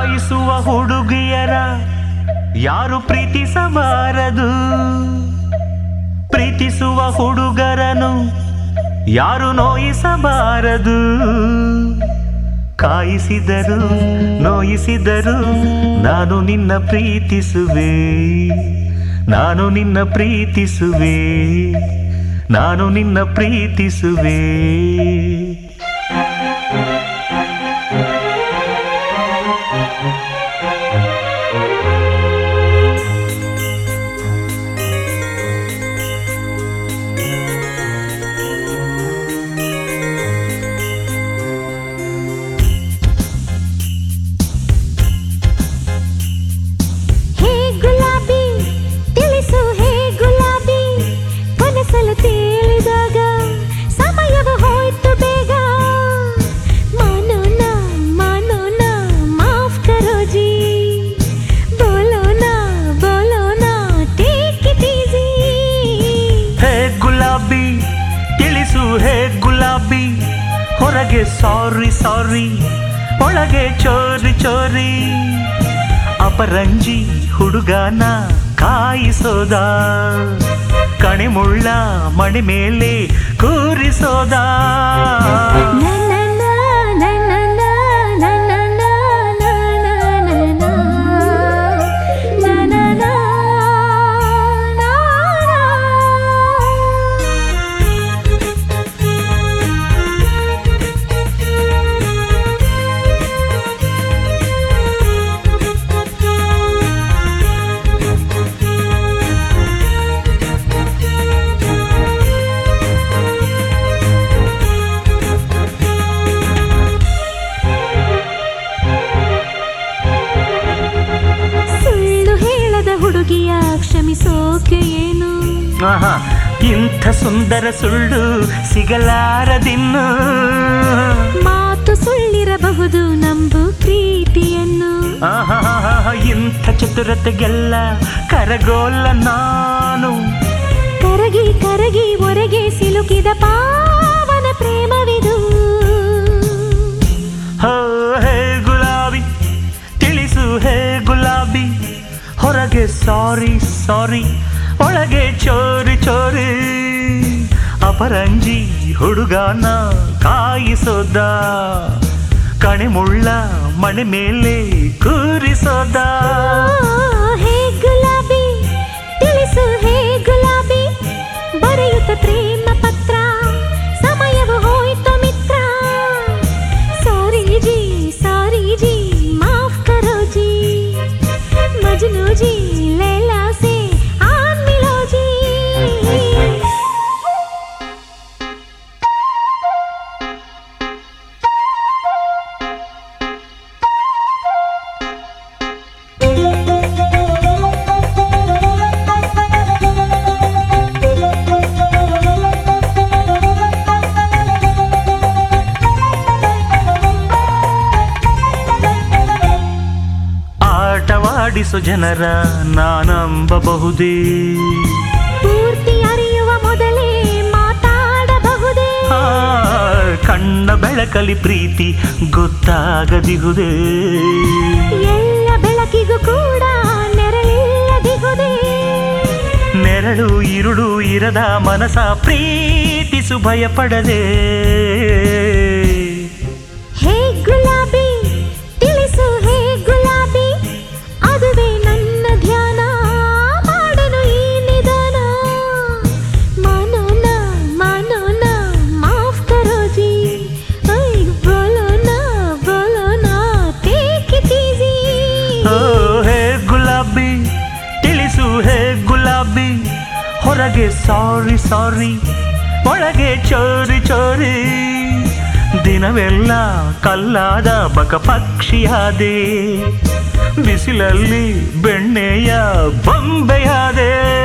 ಕಾಯಿಸುವ ಹುಡುಗಿಯರ ಯಾರು ಪ್ರೀತಿಸಬಾರದು ಪ್ರೀತಿಸುವ ಹುಡುಗರನು ಯಾರು ನೋಯಿಸಬಾರದು ಕಾಯಿಸಿದರು ನೋಯಿಸಿದರು ನಾನು ನಿನ್ನ ಪ್ರೀತಿಸುವೆ ನಾನು ನಿನ್ನ ಪ್ರೀತಿಸುವೆ ನಾನು ನಿನ್ನ ಪ್ರೀತಿಸುವೆ ಹೇ ಗುಲಾಬಿ ತಿಳಿಸು ಹೇ ಗುಲಾಬಿ ಕನಸಲು ತೇಲಿದಾಗ ಸಮಯವು ಹೋಯ್ತು ಬೇಗ ಮಾನೋನ ಮಾನೋನ ಮಾಫ್ ಕರೋ ಜಿ ಬೋಲೋನ ಬೋಲೋನ ಟೇಕ್ ಇಟ್ ಈಸಿ ಹೇ ಗುಲಾಬಿ ತಿಳಿಸು ಹೇ ಗುಲಾಬಿ ಹೊರಗೆ ಸಾರಿ ಸಾರಿ ಒಳಗೆ ಚೋರಿ ಚೋರಿ ಅಪರಂಜಿ ಹುಡುಗನ ಕಾಯಿಸೋದ ಕಣಿಮುಳ್ಳ ಮಣಿ ಮೇಲೆ ಕೂರಿಸೋದ ಸುಳ್ಳು ಹೇಳದ ಹುಡುಗಿಯ ಕ್ಷಮಿಸೋಕೆ ಏನು ಆಹಾ, ಇಂಥ ಸುಂದರ ಸುಳ್ಳು ಸಿಗಲಾರದಿನ್ನು ಮಾತು ಸುಳ್ಳಿರಬಹುದು ನಂಬು ಪ್ರೀತಿಯನ್ನು ಆಹಾಹಾಹಾ, ಇಂಥ ಚತುರತೆಗೆಲ್ಲ ಕರಗೋಲ್ಲ ನಾನು ಕರಗಿ ಕರಗಿ ಒರೆಗೆ ಸಿಲುಕಿದ ಪಾವನ ಪ್ರೇಮವಿದು ಹೋ ಹೇ ಗುಲಾಬಿ ತಿಳಿಸು ಹೇ ಗುಲಾಬಿ ಹೊರಗೆ ಸಾರಿ ಸಾರಿ ಒಳಗೆ ಚೋರಿ ಚೋರಿ ಅಪರಂಜಿ ಹುಡುಗನ ಕಾಯಿಸೋದ ಕಣಿಮುಳ್ಳ ಮಣೆ ಮೇಲೆ ಕೂರಿಸೋದ ಓ, ಹೇ ಗುಲಾಬಿ ತಿಳಿಸು ಹೇ ಗುಲಾಬಿ ಬರೆಯುತ್ತ ಪ್ರೇಮ ಪತ್ರ ಸಮಯವು ಹೋಯ್ತು ಮಿತ್ರ ಸಾರಿ ಜಿ ಸಾರಿ ಜಿ ಮಾಫ್ ಕರೋ ಜಿ ಮಜ್ನು ಜಿ ಲೈಲಾ ಸೆ ಆನ್ ಮಿಲೋ ಜಿ ಆಟವಾಡಿಸೋ ಜನರ ನಾನಂಬಬಹುದೇ ಪೂರ್ತಿ ಅರಿಯುವ ಮೊದಲೇ ಮಾತಾಡಬಹುದೇ ಆ, ಕಣ್ಣ ಬೆಳಕಲಿ ಪ್ರೀತಿ ಗೊತ್ತಾಗದಿಹುದೇ ಎಲ್ಲ ಬೆಳಕಿಗೂ ಕೂಡ ನೆರಳಿಲ್ಲದಿಹುದೇ ನೆರಳು ಇರುಳು ಇರದ ಮನಸ ಪ್ರೀತಿಸು ಭಯಪಡದೆ ಹೇ ಗುಲಾಬಿ ತಿಳಿಸು ಹೇ ಗುಲಾಬಿ ಅದುವೇ ನನ್ನ ಧ್ಯಾನ ಮಾಡನು ಈ ನಿಧಾನ ಮಾನೋನ ಮಾನೋನ ಮಾಫ್ ಕರೋ ಜಿ ಐ ಬೋಲೋನ ಬೋಲೋನ ಟೇಕ್ ಇಟ್ ಈಸಿ ಓ ಹೇ ಗುಲಾಬಿ ತಿಳಿಸು ಹೇ ಗುಲಾಬಿ ಹೊರಗೆ ಸಾರಿ ಸಾರಿ ಒಳಗೆ ಚೋರಿ ಚೋರಿ ದಿನವೆಲ್ಲ ಕಲ್ಲಾದ ಬಕ ಪಕ್ಷಿಯಾದೆ ಬಿಸಿಲಲ್ಲಿ ಬೆಣ್ಣೆಯ ಬೊಂಬೆಯಾದೆ